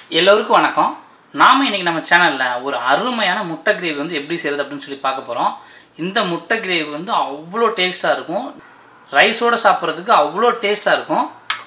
எல்லோருக்கும் வணக்கம் நாம் இன்னைக்கு நம்ம சேனலில் ஒரு அருமையான முட்டை கிரேவி வந்து எப்படி செய்கிறது அப்படின்னு சொல்லி பார்க்க போகிறோம் இந்த முட்டை கிரேவி வந்து அவ்வளோ டேஸ்ட்டாக இருக்கும் ரைஸோடு சாப்பிட்றதுக்கு அவ்வளோ டேஸ்ட்டாக இருக்கும்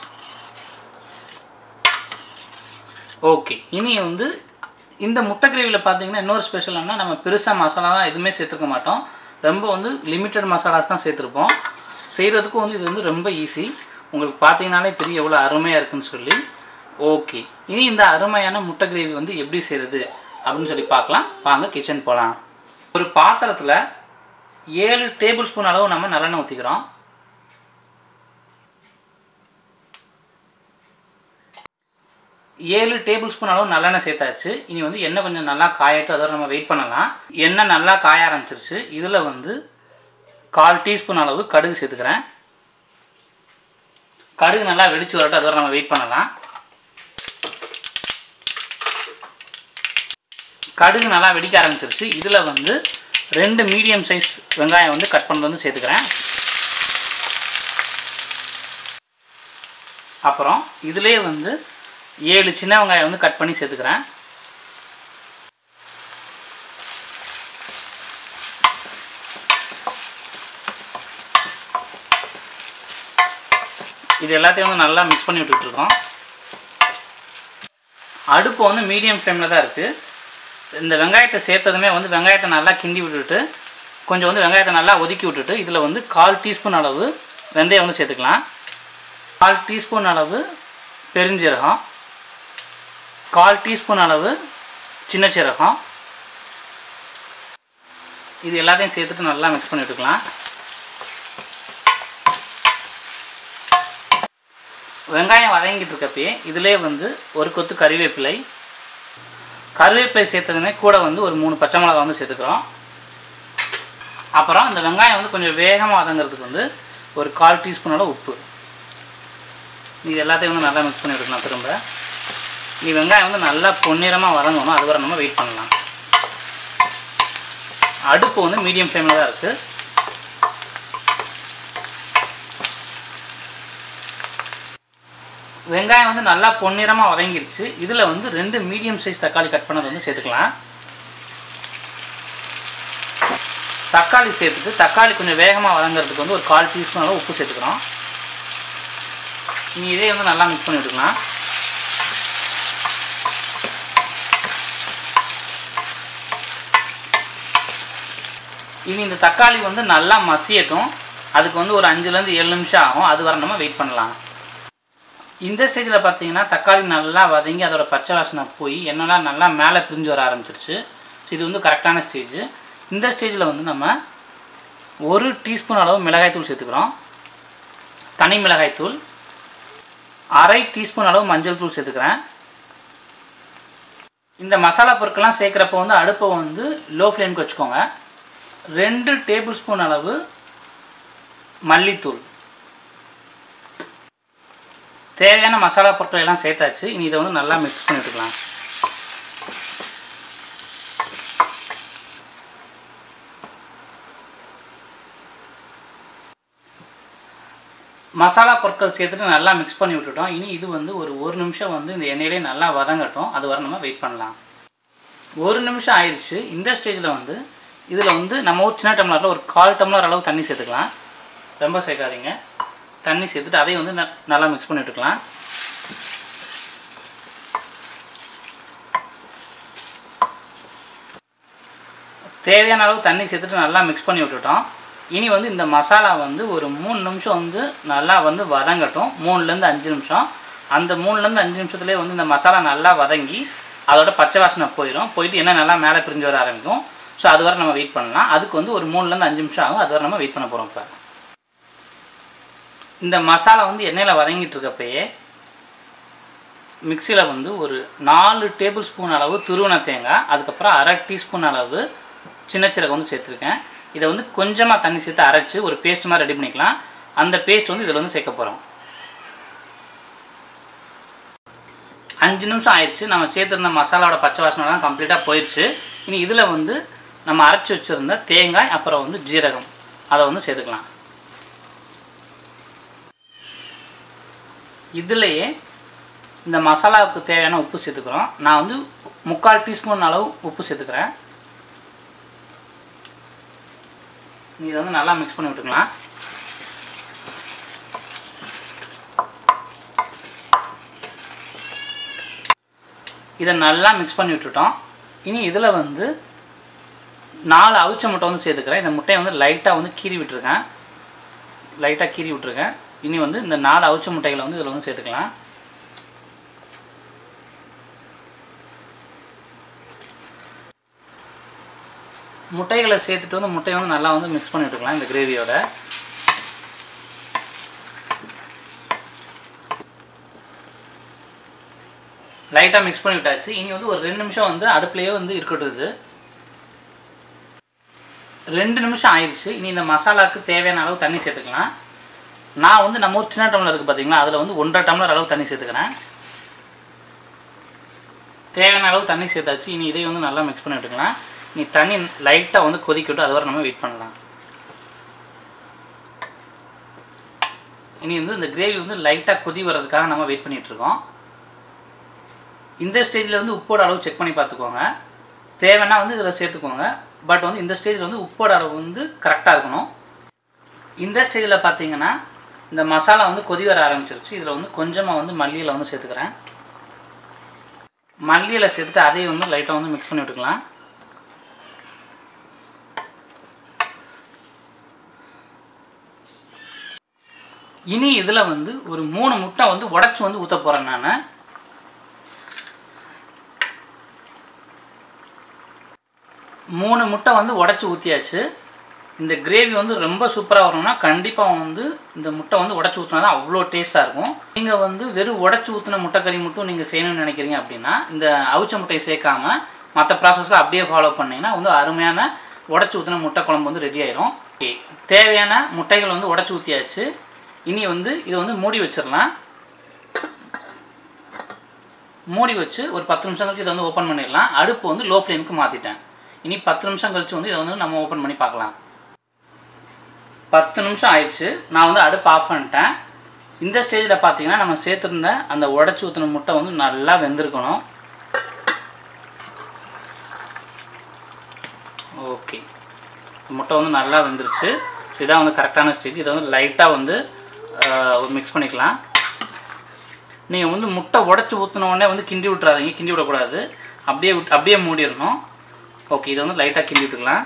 ஓகே இனி வந்து இந்த முட்டை கிரேவியில் பார்த்தீங்கன்னா இன்னொரு ஸ்பெஷல்னா நம்ம பெருசாக மசாலாலாம் எதுவுமே சேர்த்துக்க மாட்டோம் ரொம்ப வந்து லிமிட்டட் மசாலாஸ் தான் சேர்த்துருப்போம் செய்கிறதுக்கும் வந்து இது வந்து ரொம்ப ஈஸி உங்களுக்கு பார்த்தீங்கனாலே தெரியும் எவ்வளோ அருமையாக இருக்குன்னு சொல்லி ஓகே இனி இந்த அருமையான முட்டை கிரேவி வந்து எப்படி செய்கிறது அப்படின்னு சொல்லி பார்க்கலாம் வாங்க கிச்சன் போகலாம் ஒரு பாத்திரத்தில் ஏழு டேபிள் ஸ்பூன் அளவு நம்ம நல்லெண்ணெய் ஊற்றிக்கிறோம் ஏழு டேபிள் ஸ்பூன் அளவு நல்லெண்ணெய் சேர்த்தாச்சு இனி வந்து எண்ணெய் கொஞ்சம் நல்லா காயட்டும் அதோட நம்ம வெயிட் பண்ணலாம் எண்ணெய் நல்லா காய ஆரம்பிச்சிருச்சு இதில் வந்து கால் டீஸ்பூன் அளவு கடுகு சேர்த்துக்கிறேன் கடுகு நல்லா வெடிச்சு வரட்டும் அதோட நம்ம வெயிட் பண்ணலாம் கடுகு நல்லா வெடிக்க ஆரம்பிச்சிருச்சு இதில் வந்து ரெண்டு மீடியம் சைஸ் வெங்காயம் வந்து கட் பண்ணது வந்து சேர்த்துக்கிறேன் அப்புறம் இதிலே வந்து ஏழு சின்ன வெங்காயம் வந்து கட் பண்ணி சேர்த்துக்கிறேன் இது எல்லாத்தையும் வந்து நல்லா மிக்ஸ் பண்ணி விட்டுட்ருக்கோம் அடுப்பு வந்து மீடியம் ஃப்ளேமில் தான் இருக்குது இந்த வெங்காயத்தை சேர்த்ததுமே வந்து வெங்காயத்தை நல்லா கிண்டி விட்டுட்டு கொஞ்சம் வந்து வெங்காயத்தை நல்லா ஒதுக்கி விட்டுட்டு இதில் வந்து கால் டீஸ்பூன் அளவு வெந்தயம் வந்து சேர்த்துக்கலாம் கால் டீஸ்பூன் அளவு பெருஞ்சீரகம் கால் டீஸ்பூன் அளவு சின்ன சீரகம் இது எல்லாத்தையும் சேர்த்துட்டு நல்லா மிக்ஸ் பண்ணி விட்டுக்கலாம் வெங்காயம் வதங்கிட்டு இருக்கப்பயே இதிலே வந்து ஒரு கொத்து கறிவேப்பிலை கருவேப்பிலை சேர்த்ததுமே கூட வந்து ஒரு மூணு பச்சை மிளகா வந்து சேர்த்துக்கிறோம் அப்புறம் இந்த வெங்காயம் வந்து கொஞ்சம் வேகமாக வதங்கிறதுக்கு வந்து ஒரு கால் டீஸ்பூன் அளவு உப்பு இது எல்லாத்தையும் வந்து நல்லா மிக்ஸ் பண்ணி விட்டுக்கலாம் திரும்ப நீ வெங்காயம் வந்து நல்லா பொன்னிறமாக வதங்கணும் அது வரை நம்ம வெயிட் பண்ணலாம் அடுப்பு வந்து மீடியம் ஃப்ளேமில் தான் இருக்குது வெங்காயம் வந்து நல்லா பொன்னிறமாக வதங்கிருச்சு இதில் வந்து ரெண்டு மீடியம் சைஸ் தக்காளி கட் பண்ணது வந்து சேர்த்துக்கலாம் தக்காளி சேர்த்துட்டு தக்காளி கொஞ்சம் வேகமாக வதங்கிறதுக்கு வந்து ஒரு கால் டீஸ்பூன் அளவு உப்பு சேர்த்துக்கிறோம் நீ இதே வந்து நல்லா மிக்ஸ் பண்ணி விட்டுக்கலாம் இனி இந்த தக்காளி வந்து நல்லா மசியட்டும் அதுக்கு வந்து ஒரு அஞ்சுலேருந்து ஏழு நிமிஷம் ஆகும் அது வரை நம்ம வெயிட் பண்ணலாம் இந்த ஸ்டேஜில் பார்த்தீங்கன்னா தக்காளி நல்லா வதங்கி அதோட பச்சை வாசனை போய் எண்ணெய்லாம் நல்லா மேலே பிரிஞ்சு வர ஆரம்பிச்சிருச்சு ஸோ இது வந்து கரெக்டான ஸ்டேஜ் இந்த ஸ்டேஜில் வந்து நம்ம ஒரு டீஸ்பூன் அளவு மிளகாய்த்தூள் சேர்த்துக்கிறோம் தனி மிளகாய்த்தூள் அரை டீஸ்பூன் அளவு மஞ்சள் தூள் சேர்த்துக்கிறேன் இந்த மசாலா பொருட்கள்லாம் சேர்க்குறப்போ வந்து அடுப்பை வந்து லோ ஃப்ளேமுக்கு வச்சுக்கோங்க ரெண்டு டேபிள் ஸ்பூன் அளவு மல்லித்தூள் தேவையான மசாலா பொருட்கள் எல்லாம் சேர்த்தாச்சு இனி இதை வந்து நல்லா மிக்ஸ் பண்ணி விட்டுக்கலாம் மசாலா பொருட்கள் சேர்த்துட்டு நல்லா மிக்ஸ் பண்ணி விட்டுட்டோம் இனி இது வந்து ஒரு ஒரு நிமிஷம் வந்து இந்த எண்ணெயிலே நல்லா வதங்கட்டும் அது வரை நம்ம வெயிட் பண்ணலாம் ஒரு நிமிஷம் ஆயிடுச்சு இந்த ஸ்டேஜில் வந்து இதில் வந்து நம்ம ஒரு சின்ன டம்ளரில் ஒரு கால் டம்ளர் அளவு தண்ணி சேர்த்துக்கலாம் ரொம்ப சேர்க்காதீங்க தண்ணி சேர்த்துட்டு அதையும் வந்து நல்லா மிக்ஸ் பண்ணி விட்டுக்கலாம் தேவையான அளவு தண்ணி சேர்த்துட்டு நல்லா மிக்ஸ் பண்ணி விட்டுட்டோம் இனி வந்து இந்த மசாலா வந்து ஒரு மூணு நிமிஷம் வந்து நல்லா வந்து வதங்கட்டும் மூணுலேருந்து அஞ்சு நிமிஷம் அந்த மூணுலேருந்து அஞ்சு நிமிஷத்துலேயே வந்து இந்த மசாலா நல்லா வதங்கி அதோட பச்சை வாசனை போயிடும் போயிட்டு என்ன நல்லா மேலே பிரிஞ்சு வர ஆரம்பிக்கும் ஸோ அது வரை நம்ம வெயிட் பண்ணலாம் அதுக்கு வந்து ஒரு மூணுலேருந்து அஞ்சு நிமிஷம் ஆகும் அது வரை நம்ம வெயிட் பண்ண போகிறோம் இப்போ இந்த மசாலா வந்து எண்ணெயில் வதங்கிட்டு இருக்கப்பயே மிக்சியில் வந்து ஒரு நாலு டேபிள் ஸ்பூன் அளவு துருவன தேங்காய் அதுக்கப்புறம் அரை டீஸ்பூன் அளவு சின்ன சீரகம் வந்து சேர்த்துருக்கேன் இதை வந்து கொஞ்சமாக தண்ணி சேர்த்து அரைச்சி ஒரு பேஸ்ட் மாதிரி ரெடி பண்ணிக்கலாம் அந்த பேஸ்ட் வந்து இதில் வந்து சேர்க்க போகிறோம் அஞ்சு நிமிஷம் ஆயிடுச்சு நம்ம சேர்த்துருந்த மசாலாவோட பச்சை வாசனைலாம் கம்ப்ளீட்டாக போயிடுச்சு இனி இதில் வந்து நம்ம அரைச்சி வச்சுருந்த தேங்காய் அப்புறம் வந்து ஜீரகம் அதை வந்து சேர்த்துக்கலாம் இதுலேயே இந்த மசாலாவுக்கு தேவையான உப்பு சேர்த்துக்கிறோம் நான் வந்து முக்கால் டீஸ்பூன் அளவு உப்பு சேர்த்துக்கிறேன் இதை வந்து நல்லா மிக்ஸ் பண்ணி விட்டுக்கலாம் இதை நல்லா மிக்ஸ் பண்ணி விட்டுட்டோம் இனி இதில் வந்து நாலு அவிச்ச முட்டை வந்து சேர்த்துக்கிறேன் இந்த முட்டையை வந்து லைட்டாக வந்து கீறி விட்டுருக்கேன் லைட்டாக கீறி விட்டுருக்கேன் இனி வந்து இந்த நாலு அவிச்ச முட்டைகளை வந்து இதில் வந்து சேர்த்துக்கலாம் முட்டைகளை சேர்த்துட்டு வந்து முட்டையை வந்து நல்லா வந்து மிக்ஸ் பண்ணி விட்டுக்கலாம் இந்த கிரேவியோட லைட்டாக மிக்ஸ் பண்ணி விட்டாச்சு இனி வந்து ஒரு ரெண்டு நிமிஷம் வந்து அடுப்புலேயே வந்து இருக்கட்டும் இது ரெண்டு நிமிஷம் ஆயிடுச்சு இனி இந்த மசாலாவுக்கு தேவையான அளவு தண்ணி சேர்த்துக்கலாம் நான் வந்து நம்ம ஊர் சின்ன டம்ளர் இருக்குது பார்த்தீங்களா அதில் வந்து ஒன்றரை டம்ளர் அளவு தண்ணி சேர்த்துக்கிறேன் தேவையான அளவு தண்ணி சேர்த்தாச்சு இனி இதை வந்து நல்லா மிக்ஸ் பண்ணி விட்டுக்கலாம் நீ தண்ணி லைட்டாக வந்து கொதிக்கட்டும் அது வரை நம்ம வெயிட் பண்ணலாம் இனி வந்து இந்த கிரேவி வந்து லைட்டாக கொதி வர்றதுக்காக நம்ம வெயிட் பண்ணிகிட்ருக்கோம் இந்த ஸ்டேஜில் வந்து உப்போட அளவு செக் பண்ணி பார்த்துக்கோங்க தேவைன்னா வந்து இதில் சேர்த்துக்கோங்க பட் வந்து இந்த ஸ்டேஜில் வந்து உப்போட அளவு வந்து கரெக்டாக இருக்கணும் இந்த ஸ்டேஜில் பார்த்தீங்கன்னா இந்த மசாலா வந்து கொதி வர ஆரம்பிச்சிருச்சு இதில் வந்து கொஞ்சமாக வந்து மல்லியில் வந்து சேர்த்துக்கிறேன் மல்லியில் சேர்த்துட்டு அதையும் வந்து லைட்டாக வந்து மிக்ஸ் பண்ணி விட்டுக்கலாம் இனி இதில் வந்து ஒரு மூணு முட்டை வந்து உடச்சி வந்து ஊற்ற போகிறேன் நான் மூணு முட்டை வந்து உடச்சி ஊற்றியாச்சு இந்த கிரேவி வந்து ரொம்ப சூப்பராக வரணும்னா கண்டிப்பாக வந்து இந்த முட்டை வந்து உடச்சி ஊற்றினா தான் அவ்வளோ டேஸ்ட்டாக இருக்கும் நீங்கள் வந்து வெறும் உடச்சி ஊற்றின முட்டைக்கறி மட்டும் நீங்கள் செய்யணும்னு நினைக்கிறீங்க அப்படின்னா இந்த அவிச்ச முட்டையை சேர்க்காம மற்ற ப்ராசஸில் அப்படியே ஃபாலோ பண்ணிங்கன்னா வந்து அருமையான உடச்சி ஊற்றின முட்டை குழம்பு வந்து ரெடி ஆயிரும் ஓகே தேவையான முட்டைகள் வந்து உடச்சி ஊற்றியாச்சு இனி வந்து இதை வந்து மூடி வச்சிடலாம் மூடி வச்சு ஒரு பத்து நிமிஷம் கழிச்சு இதை வந்து ஓப்பன் பண்ணிடலாம் அடுப்பு வந்து லோ ஃப்ளேமுக்கு மாற்றிட்டேன் இனி பத்து நிமிஷம் கழிச்சு வந்து இதை வந்து நம்ம ஓப்பன் பண்ணி பார்க்கலாம் பத்து நிமிஷம் ஆயிடுச்சு நான் வந்து அடுப்பு ஆஃப் பண்ணிட்டேன் இந்த ஸ்டேஜில் பார்த்தீங்கன்னா நம்ம சேர்த்துருந்த அந்த உடச்சி ஊற்றின முட்டை வந்து நல்லா வெந்திருக்கணும் ஓகே முட்டை வந்து நல்லா வெந்துருச்சு இதான் வந்து கரெக்டான ஸ்டேஜ் இதை வந்து லைட்டாக வந்து மிக்ஸ் பண்ணிக்கலாம் நீங்கள் வந்து முட்டை உடச்சி ஊற்றின உடனே வந்து கிண்டி விட்றாதீங்க கிண்டி விடக்கூடாது அப்படியே விட்டு அப்படியே மூடிடணும் ஓகே இதை வந்து லைட்டாக கிண்டி விட்டுக்கலாம்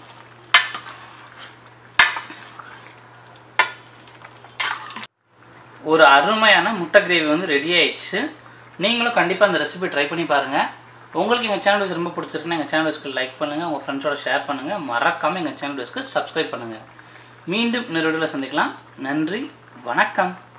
ஒரு அருமையான முட்டை கிரேவி வந்து ரெடி ஆயிடுச்சு நீங்களும் கண்டிப்பாக அந்த ரெசிபி ட்ரை பண்ணி பாருங்கள் உங்களுக்கு எங்கள் சேனல் ரொம்ப பிடிச்சிருக்குன்னா எங்கள் சேனல் லைக் பண்ணுங்கள் உங்கள் ஃப்ரெண்ட்ஸோட ஷேர் பண்ணுங்கள் மறக்காமல் எங்கள் சேனல் சப்ஸ்கிரைப் பண்ணுங்கள் மீண்டும் இன்னொரு வீடியோவில் சந்திக்கலாம் நன்றி வணக்கம்